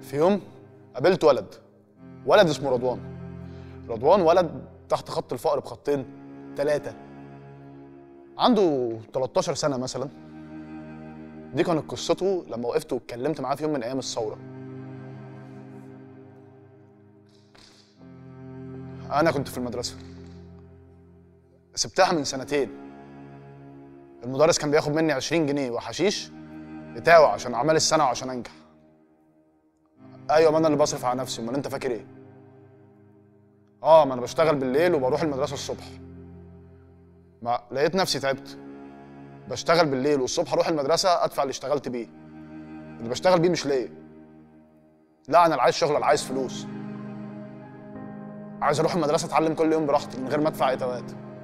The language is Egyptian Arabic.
في يوم قابلت ولد ولد اسمه رضوان رضوان ولد تحت خط الفقر بخطين ثلاثة عنده 13 سنة مثلا دي كانت قصته لما وقفت واتكلمت معاه في يوم من أيام الثورة أنا كنت في المدرسة سبتها من سنتين المدرس كان بياخد مني 20 جنيه وحشيش بتاعه عشان أعمال السنة وعشان أنجح أيوة ما أنا اللي بصرف على نفسي أمال أنت فاكر إيه؟ اه ما انا بشتغل بالليل وبروح المدرسه الصبح ما لقيت نفسي تعبت بشتغل بالليل والصبح اروح المدرسه ادفع اللي اشتغلت بيه اللي بشتغل بيه مش ليا لا انا اللي عايز شغل اللي عايز فلوس عايز اروح المدرسه اتعلم كل يوم براحتي من غير ما ادفع اتوات